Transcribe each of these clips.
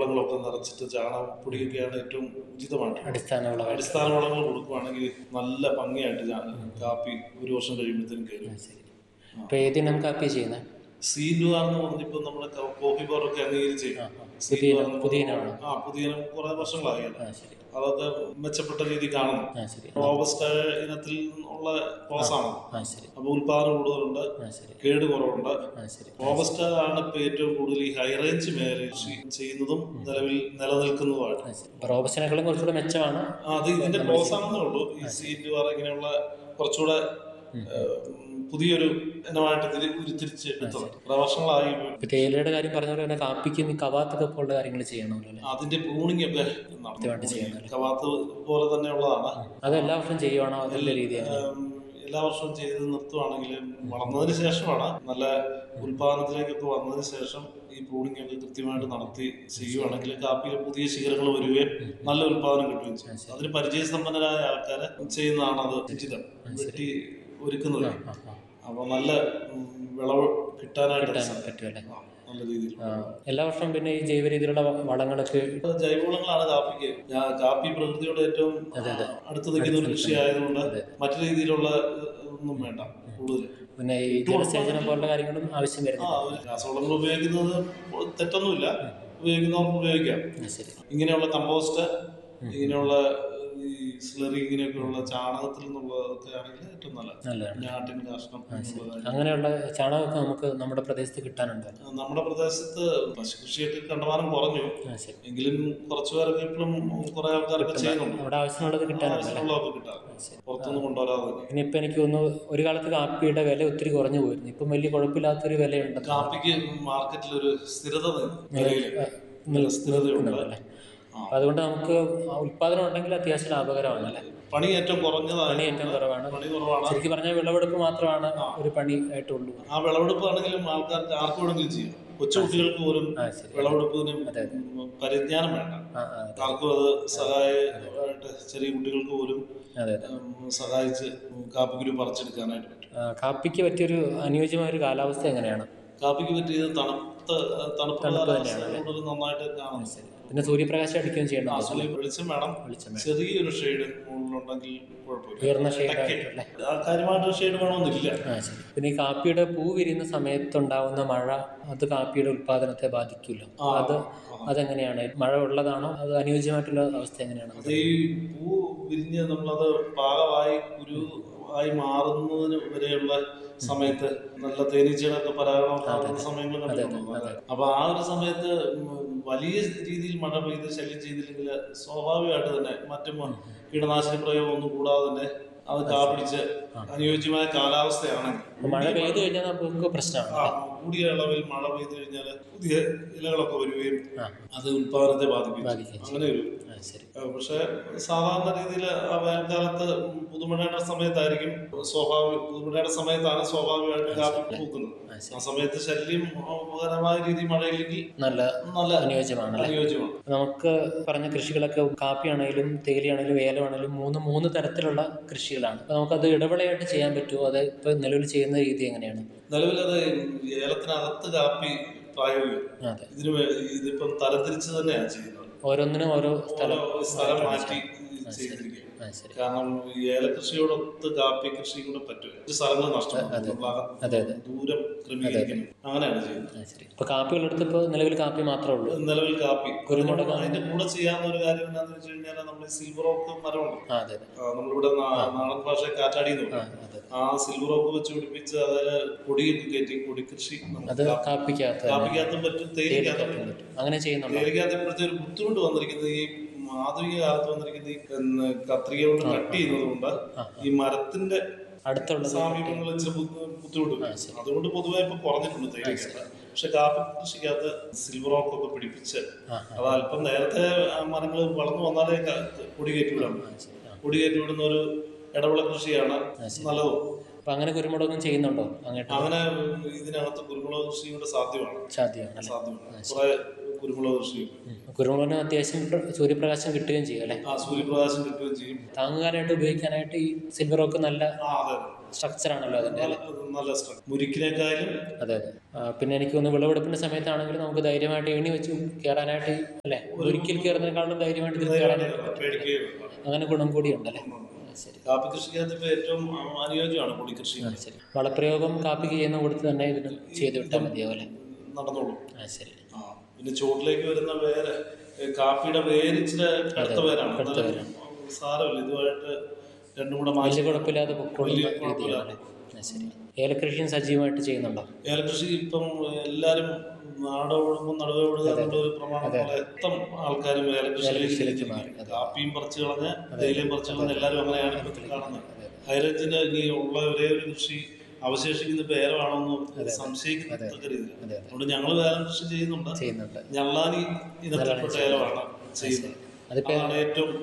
ജൈവവളങ്ങളൊക്കെ നിറച്ചിട്ട് ചാണകപ്പൊടിയൊക്കെയാണ് ഏറ്റവും ഉചിതമായിട്ട് അടിസ്ഥാന വിളകൾ അടിസ്ഥാന വളങ്ങൾ കൊടുക്കുവാണെങ്കിൽ നല്ല ഭംഗിയായിട്ട് ചാ- കാപ്പി ഒരു വർഷം കഴിയുമ്പോഴത്തേനും കയറും ശരി ഇപ്പൊ ഏതിനം കാപ്പി ചെയ്യുന്നത് സീനുവ എന്ന് പറഞ്ഞിപ്പോ നമ്മുടെ ക- കോഫി പൗഡറൊക്കെ അംഗീകരിച്ച് ആ, ആ. സീനുവ പുതിയ എന്ന് പുതിയ പറഞ്ഞ- ഇനമാണ് ആ പുതിയ ഇനം കുറെ വർഷങ്ങളായി ആ ശരി അതൊക്കെ മെച്ചപ്പെട്ട രീതി കാണുന്നു ആ ശരി റോബസ്റ്റ് ഇനത്തിൽ ഉള്ള ക്രോസാണ് ആ ശരി അപ്പൊ ഉൽപാദനം കൂടുതലുണ്ട് ആ ശരി കേട് കുറവുണ്ട് ആ ശരി റോബസ്റ്റ് ആണ് ഇപ്പൊ ഏറ്റവും കൂടുതൽ ഈ ഹൈ റേഞ്ച് മേഖലയിൽ കൃഷി ചെയ്യുന്നതും നിലവിൽ നിലനിൽക്കുന്നതുമായിട്ട് ആ ശരി റോബസ്റ്റിനേക്കാളും കുറച്ചുകൂടെ മെച്ചമാണ് ആ, അത് ഇതിന്റെ ക്രോസ് ആണെന്നേ ഉള്ളൂ ഈ സീറ്റ് പറ ഇങ്ങനെയുള്ള കുറച്ചുകൂടെ ഏഹ്, പുതിയൊരു ഇനമായിട്ട് ഇതിൽ ഉരുത്തിരിച്ച് എടുത്തത് കുറെ വർഷങ്ങളായി ഇപ്പൊ തേയിലയുടെ കാര്യം പറഞ്ഞ പോലെ തന്നെ കാപ്പിക്ക് ഈ കവാത്തൊക്കെ പോലുള്ള കാര്യങ്ങൾ ചെയ്യണമല്ലോ അല്ലേ അതിന്റെ പ്രൂണിംഗ് ഒക്കെ കൃത്യമായിട്ട് ചെയ്യണം നടത്തും കവാത്ത് പോലെ തന്നെയുള്ളതാണ് അത് എല്ലാ വർഷവും ചെയ്യുവാണോ അതിന്റെ രീതിയാണ് ഏം, എല്ലാ വർഷവും ചെയ്ത് നിർത്തുവാണെങ്കിൽ വളർന്നതിന് ശേഷമാണ് നല്ല ഉൽപാദനത്തിലേക്കൊക്കെ വന്നതിന് ശേഷം ഈ പ്രൂണിംഗ് ഒക്കെ കൃത്യമായിട്ട് നടത്തി ചെയ്യുവാണെങ്കിൽ കാപ്പിയിൽ പുതിയ ശിഖരങ്ങൾ വരികയും നല്ല ഉൽപാദനം കിട്ടുകയും ചെയ്യും അതിന് പരിചയസമ്പന്നരായ ആൾക്കാരെ ചെയ്യുന്നതാണ് അത് ഉചിതം വെട്ടി ഒരുക്കുന്നത് ആ, ആ. അപ്പൊ നല്ല ഉം, വിളവ് കിട്ടാനായിട്ട് കിട്ടാൻ സാധിക്കും. പറ്റുമല്ലേ ആ, നല്ല രീതിയിൽ ആ, എല്ലാ വർഷവും പിന്നെ ഈ ജൈവ രീതിയിലുള്ള വ- വളങ്ങളൊക്കെ ജൈവവളങ്ങളാണ് കാപ്പിക്ക് ഞാൻ കാപ്പി പ്രകൃതിയോട് ഏറ്റവും അടുത്ത് നിൽക്കുന്ന ഒരു കൃഷി ആയതുകൊണ്ട് മറ്റു രീതിയിലുള്ള ഏഹ്, ഒന്നും വേണ്ട കൂടുതൽ പിന്നെ ഈ ജലസേചനം പോലുള്ള കാര്യങ്ങളും ആവശ്യം ആ വരുന്നില്ല ഒരു രാസവളങ്ങൾ ഉപയോഗിക്കുന്നത് തെറ്റൊന്നുമില്ല ഉപയോഗിക്കുന്നവർക്ക് ഉപയോഗിക്കാം ആ, ശരി ഇങ്ങനെയുള്ള കമ്പോസ്റ്റ് ഇങ്ങനെയുള്ള ഈ സ്ലറി ഇങ്ങനെയൊക്കെയുള്ള ചാണകത്തിൽ നിന്നുള്ളതൊക്കെ ആണെങ്കിൽ ഏറ്റവും നല്ല നല്ലതാണ് ഞാട്ടിൻ കാഷ്ടം എന്നുള്ളത് അങ്ങനെയുള്ള ചാണകമൊക്കെ നമുക്ക് നമ്മുടെ പ്രദേശത്ത് കിട്ടാനുണ്ടോ നമ്മുടെ പ്രദേശത്ത് പശുകൃഷിയൊക്കെ കണ്ടമാനം കുറഞ്ഞു ആ ശരി എങ്കിലും കുറച്ചു പേരൊക്കെ ഇപ്പോഴും കുറെ ആൾക്കാരൊക്കെ ചെയ്യുന്നുണ്ട് നമ്മുടെ ആവശ്യമുള്ളത് കിട്ടാനുണ്ടല്ലേ ആവശ്യമുള്ളതൊക്കെ കിട്ടാം പുറത്തുനിന്ന് കൊണ്ടുവരാതെ തന്നെ പിന്നെ ഇപ്പൊ എനിക്ക് തോന്നുന്നു ഒരു കാലത്ത് കാപ്പിയുടെ വില ഒത്തിരി കുറഞ്ഞു പോയിരുന്നു ഇപ്പം വലിയ കുഴപ്പമില്ലാത്തൊരു വിലയുണ്ട് കാപ്പിക്ക് മാർക്കറ്റിൽ ഒരു സ്ഥിരത നിലയില് നല്ല സ്ഥിരതയുണ്ട് അല്ലേ അപ്പൊ അതുകൊണ്ട് നമുക്ക് ആ ഉൽപാദനം ഉണ്ടെങ്കിൽ അത്യാവശ്യം ലാഭകരമാണ് അല്ലേ പണി ഏറ്റവും കുറഞ്ഞതാണ് പണി ഏറ്റവും കുറവാണ് പണി കുറവാണ് ശരിക്കും പറഞ്ഞാൽ വിളവെടുപ്പ് മാത്രമാണ് ഒരു പണി ആയിട്ടുള്ളൂ ആ വിളവെടുപ്പ് ആണെങ്കിലും ആൾക്കാർക്ക് ആർക്ക് വേണമെങ്കിലും ചെയ്യാം കൊച്ചുകുട്ടികൾക്ക് പോലും ആ ശരി വിളവെടുപ്പിന് അതെ. പരിജ്ഞാനം വേണ്ട ആ ആ ആർക്കും അത് സഹായമായിട്ട് ചെറിയ കുട്ടികൾക്ക് പോലും അതെ ഉം, സഹായിച്ച് കാപ്പിക്കുരു പറിച്ചെടുക്കാനായിട്ട് പറ്റും ആ, കാപ്പിക്ക് പറ്റിയൊരു അനുയോജ്യമായ ഒരു കാലാവസ്ഥ എങ്ങനെയാണ് കാപ്പിക്ക് പറ്റിയത് തണുത്ത തണുപ്പ് കാലാവസ്ഥ കൂടുതൽ നന്നായിട്ട് കാണുന്നു പിന്നെ സൂര്യപ്രകാശം അടിക്കുകയും ചെയ്യണം സൂര്യ വെളിച്ചം വേണം വെളിച്ചം ചെറിയൊരു ഷെയ്ഡ് മുകളിലുണ്ടെങ്കിൽ കുഴപ്പമില്ല ഉയർന്ന ഷെയ്ഡായിട്ട് അല്ലേ ആ കാര്യമായിട്ട് ഷെയ്ഡ് വേണമെന്നില്ല ആ ശരി പിന്നെ ഈ കാപ്പിയുടെ പൂ വിരിയുന്ന സമയത്തുണ്ടാവുന്ന മഴ അത് കാപ്പിയുടെ ഉൽപാദനത്തെ ബാധിക്കില്ല അത് അതെങ്ങനെയാണ് മഴ ഉള്ളതാണോ അത് അനുയോജ്യമായിട്ടുള്ള അവസ്ഥ എങ്ങനെയാണ് അത് ഈ പൂ വിരിഞ്ഞ് നമ്മളത് പാകമായി കുരു ആയി മാറുന്നതിന് വരെയുള്ള സമയത്ത് നല്ല തേനീച്ചകളൊക്കെ പരാഗണം നടക്കുന്ന സമയങ്ങൾ കണ്ടിട്ടുണ്ടോ അതെ. അപ്പൊ ആ ഒരു സമയത്ത് ഉം വലിയ രീതിയിൽ മഴ പെയ്ത് ശല്യം ചെയ്തില്ലെങ്കിൽ സ്വാഭാവികമായിട്ട് തന്നെ മറ്റു മ- കീടനാശിനി പ്രയോഗം ഒന്നും കൂടാതെ തന്നെ അത് കാപിടിച്ച് അനുയോജ്യമായ കാലാവസ്ഥയാണെങ്കിൽ അപ്പൊ മഴ പെയ്തു കഴിഞ്ഞാൽ നമുക്ക് പ്രശ്നമാണ് ആ, കൂടിയ അളവിൽ മഴ പെയ്തു കഴിഞ്ഞാൽ പുതിയ ഇലകളൊക്കെ വരികയും ആ. അത് ഉൽപാദനത്തെ ബാധിക്കും ബാധിക്കുകയും അങ്ങനെ ഒരു ആ ശരി ആ, പക്ഷെ സാധാരണ രീതിയിൽ ആ വേനൽക്കാലത്ത് പുതുമഴയുടെ സമയത്തായിരിക്കും സ്വാഭാവിക പുതുമഴയുടെ സമയത്താണ് സ്വാഭാവികമായിട്ട് കാപ്പി പൂക്കുന്നത് ആ, ശരി. ആ സമയത്ത് ശല്യം ഉപകരമായ രീതിയിൽ മഴയില്ലെങ്കിൽ നല്ല നല്ല അനുയോജ്യമാണ് അല്ലേ അനുയോജ്യമാണ് നമുക്ക് പറഞ്ഞ കൃഷികളൊക്കെ കാപ്പിയാണെങ്കിലും തേയിലയാണെങ്കിലും ഏലമാണെങ്കിലും മൂന്ന് മൂന്ന് തരത്തിലുള്ള കൃഷികളാണ് അപ്പൊ നമുക്കത് ഇടവിളയായിട്ട് ചെയ്യാൻ പറ്റുമോ അത് ഇപ്പൊ നിലവിൽ ചെയ്യുന്ന രീതി എങ്ങനെയാണ് നിലവിലത് ഏലത്തിനകത്ത് കാപ്പി പ്രായോഗികം അതെ ഇതിന് വേ- ഇതിപ്പം തരംതിരിച്ച് തന്നെയാണ് ചെയ്യുന്നത് ഓരോന്നിനും ഓരോ സ്ഥലം ഓരോ സ്ഥലം മാറ്റി ചെയ്തിരിക്കുകയാണ് ആ ശരി കാരണം ഈ ഏലകൃഷിയോടൊത്ത് കാപ്പി കൃഷി കൂടെ പറ്റും ഒരു സ്ഥലങ്ങൾ നഷ്ടപ്പെടും അതെ നമ്മളകത്ത് അതെ ദൂരം ക്രമീകരിക്കണം അങ്ങനെയാണ് ചെയ്യുന്നത് ആ ശരി ഇപ്പൊ കാപ്പികളെടുത്ത് ഇപ്പോൾ നിലവിൽ കാപ്പി മാത്രമേ ഉള്ളൂ നിലവിൽ കാപ്പി കുരുമുളക് അതിന്റെ കൂടെ ചെയ്യാവുന്ന ഒരു കാര്യം എന്താണെന്ന് വെച്ച് കഴിഞ്ഞാൽ നമ്മൾ സിൽവർ ഓക്ക് മരമുണ്ട് ആ അതെ അതെ ആ, നമ്മളിവിടെ നാ- നാടൻ ഭാഷ കാറ്റാടി എന്ന് ആ പറയും അതെ ആ സിൽവർ ഓക്ക് വെച്ച് പിടിപ്പിച്ച് അതിൽ കൊടിയൊക്കെ കയറ്റി കൊടി കൃഷി നമുക്ക് അത് കാപ്പിക്കകത്ത് തന്നെ കാപ്പിക്കകത്തും പറ്റും തേയിലക്കകത്തും പറ്റും, പറ്റും. അങ്ങനെ ചെയ്യുന്നുണ്ടോ തേയിലക്കകത്ത് ഇപ്പോഴത്തെ ഒരു ബുദ്ധിമുട്ട് വന്നിരിക്കുന്നത് ഈ ആധുനിക കാലത്ത് വന്നിരിക്കുന്ന ഈ പിന്നെ കത്രിക കൊണ്ട് കട്ട് ചെയ്യുന്നത് കൊണ്ട് ഈ മരത്തിന്റെ അടുത്തുള്ളത് സാമീപ്യങ്ങൾ ഇച്ചിരി ബുദ്ധി- ബുദ്ധിമുട്ട് വരും. അതുകൊണ്ട് പൊതുവെ ഇപ്പൊ കുറഞ്ഞിട്ടുണ്ട് തേയിലക്കകത്ത് പക്ഷെ കാപ്പി കൃഷിക്കകത്ത് സിൽവർ ഓക്ക് ഒക്കെ പിടിപ്പിച്ച് ആ, അത് അല്പം നേരത്തെ മരങ്ങൾ വളർന്നു വന്നാലേ ക- കൊടി കയറ്റി വിടാൻ പറ്റും. ശരി. ആ. കൊടി കയറ്റി വിടുന്ന ഒരു ഇടവിള കൃഷിയാണ് നല്ലതും അപ്പൊ അങ്ങനെ കുരുമുളകും ചെയ്യുന്നുണ്ടോ അങ്ങോട്ട് അങ്ങനെ ഇതിനകത്ത് കുരുമുളക് കൃഷി കൂടെ സാധ്യമാണ് സാധ്യമാണ് സാധ്യമാണ് കുറെ കുരുമുളക് കൃഷി കുരുമുളകിന് അത്യാവശ്യം പ്ര- സൂര്യപ്രകാശം കിട്ടുകയും ചെയ്യും അല്ലേ ആ സൂര്യപ്രകാശം കിട്ടുകയും ചെയ്യും താങ്ങുകാരായിട്ട് ഉപയോഗിക്കാനായിട്ട് ഈ സിൽവർ റോക്ക് നല്ല ആ അതെ സ്ട്രക്ചറാണല്ലോ അതിൻ്റെ അല്ലേ അത് നല്ല സ്ട്രക്ചർ മുരിക്കിനേക്കാളും അതെ അതെ ആ, പിന്നെ എനിക്ക് തോന്നുന്നു വിളവെടുപ്പിന്റെ സമയത്താണെങ്കിൽ നമുക്ക് ധൈര്യമായിട്ട് എണി വെച്ച് കയറാനായിട്ട് അല്ലേ ഒരിക്കൽ കയറുന്നതിനേക്കാളും ധൈര്യമായിട്ട് ഇതിൽ കയറാനായിട്ട് പേടിക്കുകയുള്ളൂ അങ്ങനെ ഗുണം കൂടിയുണ്ടല്ലേ ആ, ശരി കാപ്പി കൃഷിക്കകത്ത് ഇപ്പൊ ഏറ്റവും അനുയോജ്യമാണ് പൊടി കൃഷി ആ, ശരി വളപ്രയോഗം കാപ്പിക്ക് ചെയ്യുന്ന കൊടുത്ത് തന്നെ ഇതിന് ചെയ്ത് വിട്ടാൽ മതിയാവും അല്ലേ നടന്നോളൂ ആ ശരി ആ പിന്നെ ചുവട്ടിലേക്ക് വരുന്ന വേര് ഏ, കാപ്പിയുടെ വേര് ഇച്ചിരി കടുത്ത വേരാണ് കടുത്ത എന്നാലും സാരമില്ല ഇതുമായിട്ട് രണ്ടും കൂടെ മാറ്റി വലിയ കുഴപ്പമില്ലാതെ പൊക്കോളുന്ന വലിയ രീതിയാണ് ആ, ശരി ഏലകൃഷിയും സജീവമായിട്ട് ചെയ്യുന്നുണ്ടോ ഏലകൃഷി ഇപ്പം എല്ലാരും നാടോടുമ്പോൾ നടുവേ വിടുക എന്നുള്ള ഒരു പ്രമാണം പോലെ മൊത്തം ആൾക്കാരും ഏലകൃഷിയിലേക്ക് തിരിഞ്ഞിരിക്കുകയാണ്. കാപ്പിയും പറിച്ചു കളഞ്ഞ് തേയിലയും പറിച്ചു കളഞ്ഞ് എല്ലാവരും അങ്ങനെയാണ് ഇപ്പം കാണുന്നത് ഹൈറേഞ്ചിന് ഇനി ഉള്ള ഒരേ ഒരു കൃഷി അവശേഷിക്കുന്ന പേരമാണെന്ന് സംശയിക്കത്തക്ക രീതിയിൽ അതുകൊണ്ട് ഞങ്ങൾ വേറെ കൃഷി ചെയ്യുന്നുണ്ട് ചെയ്യുന്നുണ്ട് ഞള്ളാനി ഇനത്തിൽപ്പെട്ട ഏലമാണ് ചെയ്യുന്നത് അതിപ്പോ അതാണ് ഏറ്റവും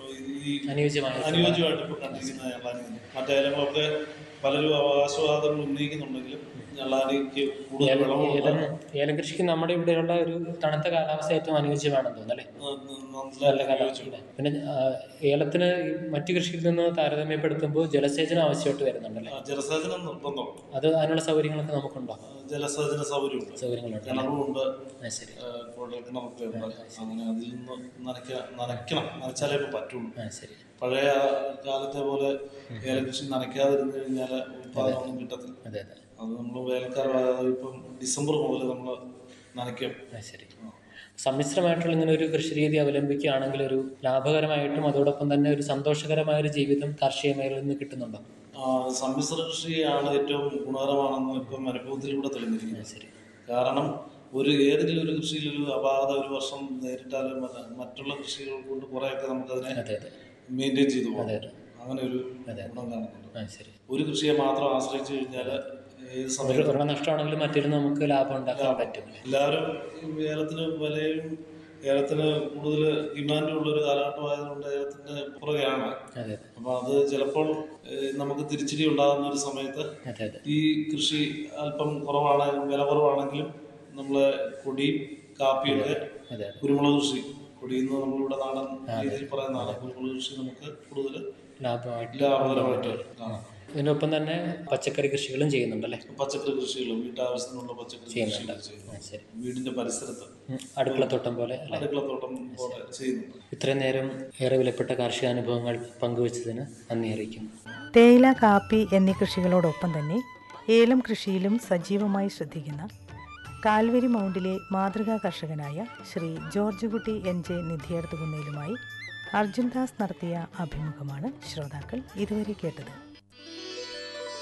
ഈ അനുയോജ്യമായ അനുയോജ്യമായിട്ട് ഇപ്പോൾ കണ്ടിരിക്കുന്ന ഞള്ളാനി മറ്റേ ഏലങ്ങളൊക്കെ പലരും അവകാശവാദങ്ങൾ ഉന്നയിക്കുന്നുണ്ടെങ്കിലും ഞള്ളാനിക്ക് കൂടുതൽ വിളവുള്ള ഏലം ഏലം കൃഷിക്ക് നമ്മുടെ ഇവിടെയുള്ള ഒരു തണുത്ത കാലാവസ്ഥ ഏറ്റവും അനുയോജ്യമാണെന്ന് തോന്നുന്നു അല്ലേ നല്ല നല്ല കാലാവസ്ഥ പിന്നെ ആ, ഏലത്തിന് ഈ മറ്റു കൃഷിയിൽ നിന്ന് താരതമ്യപ്പെടുത്തുമ്പോൾ ജലസേചനം ആവശ്യമായിട്ട് വരുന്നുണ്ടല്ലേ ആ, ജലസേചനം നിർബന്ധം അത് അതിനുള്ള സൗകര്യങ്ങളൊക്കെ നമുക്കുണ്ടോ ജലസേചന സൗകര്യമുണ്ട് സൗകര്യങ്ങളുണ്ട് കിണറുമുണ്ട് ആ ശരി കുഴൽക്കിണറൊക്കെ ഉണ്ട് അങ്ങനെ അതിൽ നിന്ന് നനയ്ക്ക നനയ്ക്കണം നനച്ചാലേ ഇപ്പം പറ്റുള്ളൂ ആ ശരി പഴയ കാലത്തെ പോലെ ഏലകൃഷി നനയ്ക്കാതിരുന്നു കഴിഞ്ഞാൽ ഉത്പാദനമൊന്നും കിട്ടത്തില്ല അതെ അതെ അത് നമ്മൾ വേനൽക്കാലം ഇപ്പം ഡിസംബർ മുതൽ നമ്മൾ നനയ്ക്കും ആ ശരി സമ്മിശ്രമായിട്ടുള്ള ഇങ്ങനെ ഒരു കൃഷിരീതി അവലംബിക്കുകയാണെങ്കിൽ ഒരു ലാഭകരമായിട്ടും അതോടൊപ്പം തന്നെ ഒരു സന്തോഷകരമായ ഒരു ജീവിതം കാർഷിക മേഖലയിൽ നിന്ന് കിട്ടുന്നുണ്ടോ ആ, സമ്മിശ്ര കൃഷിയാണ് ഏറ്റവും ഗുണകരമാണെന്ന് ഇപ്പം അനുഭവത്തിലൂടെ തെളിഞ്ഞിരിക്കുന്നത് ആ ശരി കാരണം ഒരു ഏതെങ്കിലും ഒരു കൃഷിയിൽ ഒരു അപാകത ഒരു വർഷം നേരിട്ടാലും മ- മറ്റുള്ള കൃഷികൾ കൊണ്ട് കുറേയൊക്കെ നമുക്കതിനെ അതെ അതെ മെയിൻറ്റെയിൻ ചെയ്തു പോകാം അതെ അതെ അങ്ങനെ ഒരു അതെ. ഗുണം കാണുന്നുണ്ട് ആ ശരി ഒരു കൃഷിയെ മാത്രം ആശ്രയിച്ചു കഴിഞ്ഞാൽ ഏത് ഒരു സമയത്തും ഒരെണ്ണം നഷ്ടമാണെങ്കിലും മറ്റൊരു നമുക്ക് ലാഭം ഉണ്ടാക്കാൻ പറ്റും അല്ലേ? എല്ലാവരും ഈ ഏലത്തിന് വിലയും ഏലത്തിന് കൂടുതൽ ഡിമാൻഡുള്ള ഒരു കാലഘട്ടമായതുകൊണ്ട് ഏലത്തിന്റെ പുറകെയാണ് അതെ അതെ അപ്പോൾ അത് ചിലപ്പോൾ ഏഹ്, നമുക്ക് തിരിച്ചടി ഉണ്ടാകുന്ന ഒരു സമയത്ത് അതെ അതെ ഈ കൃഷി അല്പം കുറവാണ് വില കുറവാണെങ്കിലും നമ്മളെ കൊടിയും കാപ്പിയൊക്കെ അതെ കുരുമുളക് കൃഷി കൊടിയെന്ന് നമ്മളിവിടെ നാടൻ രീതിയിൽ പറയുന്നതാണ് കുരുമുളക് കൃഷി നമുക്ക് കൂടുതൽ ലാഭമായിട്ട് ലാഭകരമായിട്ട് കാണാം ഇതിനൊപ്പം തന്നെ പച്ചക്കറി കൃഷികളും ചെയ്യുന്നുണ്ടല്ലേ പച്ചക്കറി കൃഷികളും വീട്ടാവശ്യത്തിനുള്ള പച്ചക്കറി കൃഷികൾ ചെയ്യുന്നു ആ ശരി വീടിന്റെ പരിസരത്ത് ഉം, അടുക്കളത്തോട്ടം പോലെ അല്ലേ അടുക്കളത്തോട്ടം പോലെ ചെയ്യുന്നുണ്ട് ഇത്രയും നേരം ഏറെ വിലപ്പെട്ട കാർഷിക അനുഭവങ്ങൾ പങ്കുവച്ചതിന് നന്ദി അറിയിക്കുന്നു തേയില കാപ്പി എന്നീ കൃഷികളോടൊപ്പം തന്നെ ഏലം കൃഷിയിലും സജീവമായി ശ്രദ്ധിക്കുന്ന കാൽവരി മൗണ്ടിലെ മാതൃകാ കർഷകനായ Shri George Kutty N J നിധിയർത്തുകുന്നയിലുമായി അർജുൻ ദാസ് നടത്തിയ അഭിമുഖമാണ് ശ്രോതാക്കൾ ഇതുവരെ കേട്ടത്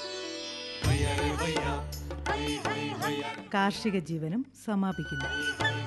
കാർഷിക ജീവനം സമാപിക്കുന്നു